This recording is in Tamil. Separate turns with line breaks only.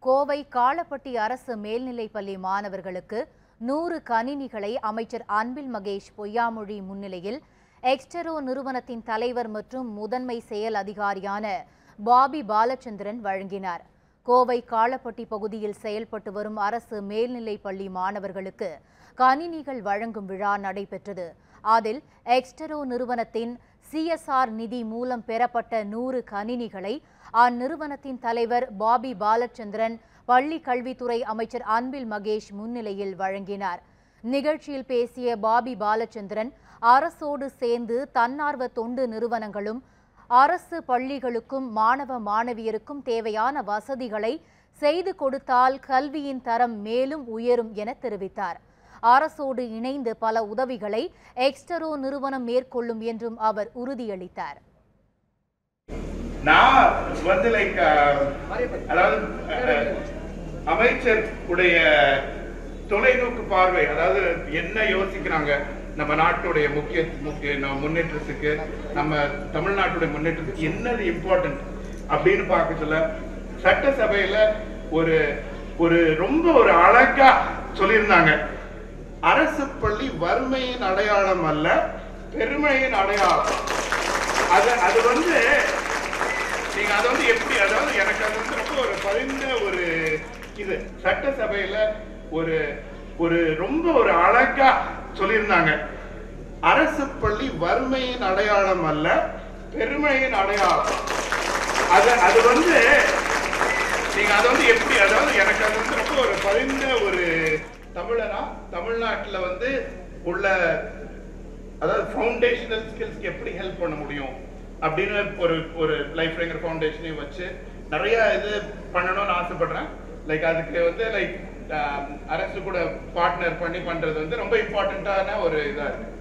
கோவை காளப்பட்டி அரசு மேல்நிலைப்பள்ளி மாணவர்களுக்கு நூறு கணினிகளை அமைச்சர் அன்பில் மகேஷ் பொய்யாமொழி முன்னிலையில் எக்ஸ்டெரோ நிறுவனத்தின் தலைவர் மற்றும் முதன்மை செயல் அதிகாரியான பாபி பாலச்சந்திரன் வழங்கினார் கோவை காளப்பட்டி பகுதியில் செயல்பட்டு வரும் அரசு மேல்நிலைப்பள்ளி மாணவர்களுக்கு கணினிகள் வழங்கும் விழா நடைபெற்றது அதில் எக்ஸ்டெரோ நிறுவனத்தின் சிஎஸ்ஆர் நிதி மூலம் பெறப்பட்ட நூறு கணினிகளை அந்நிறுவனத்தின் தலைவர் பாபி பாலச்சந்திரன் பள்ளி கல்வித்துறை அமைச்சர் அன்பில் மகேஷ் முன்னிலையில் வழங்கினார் நிகழ்ச்சியில் பேசிய பாபி பாலச்சந்திரன் அரசோடு சேர்ந்து தன்னார்வ தொண்டு நிறுவனங்களும் அரசு பள்ளிகளுக்கும் மாணவ மாணவியருக்கும் தேவையான வசதிகளை செய்து கொடுத்தால் கல்வியின் தரம் மேலும் உயரும் என தெரிவித்தார் அரசோடு இணைந்து பல உதவிகளை எக்ஸ்டரோ நிறுவனம் மேற்கொள்ளும் என்றும் அவர் உறுதியளித்தார்
நான் வந்து லைக் அதாவது அஹ், அமைச்சர் உடைய தொலைநோக்கு பார்வை அதாவது என்ன யோசிக்கிறாங்க நம்ம நாட்டுடைய முக்கிய முக்கிய ந- முன்னேற்றத்துக்கு நம்ம தமிழ்நாட்டுடைய முன்னேற்றத்துக்கு என்னது இம்பார்ட்டன்ட் அப்படின்னு பார்க்க சொல்ல சட்டசபையில ஒரு ஒரு ரொம்ப ஒரு அழகா சொல்லியிருந்தாங்க அரசு பள்ளி வறுமையின் அடையாளம் அல்ல பெருமையின் அடையாளம் அது அது வந்து நீங்க அதை வந்து எப்படி அதாவது எனக்கு அது வந்து ரொம்ப ஒரு பதிந்த ஒரு இது சட்டசபையில ஒரு ஒரு ரொம்ப ஒரு அழகா சொல்லியிருந்தாங்க அரசு பள்ளி வறுமையின் அடையாளம் அல்ல பெருமையின் அடையாளம் அது அது வந்து நீங்க அதை வந்து எப்படி அதாவது எனக்கு அது வந்து ரொம்ப ஒரு பதிந்த ஒரு தமிழனா தமிழ்நாட்டுல வந்து உள்ள அதாவது ஃபவுண்டேஷனல் ஸ்கில்ஸ்க்கு எப்படி ஹெல்ப் பண்ண முடியும் அப்படின்னு ஒரு ஒரு லைஃப் ரேங்கர் ஃபவுண்டேஷனையும் வச்சு நிறைய இது பண்ணணும்னு ஆசைப்படுறேன் லைக் அதுக்கு வந்து லைக் அரசு கூட பார்ட்னர் பண்ணி பண்றது வந்து ரொம்ப இம்பார்ட்டண்ட்டான ஒரு இதா இருக்கு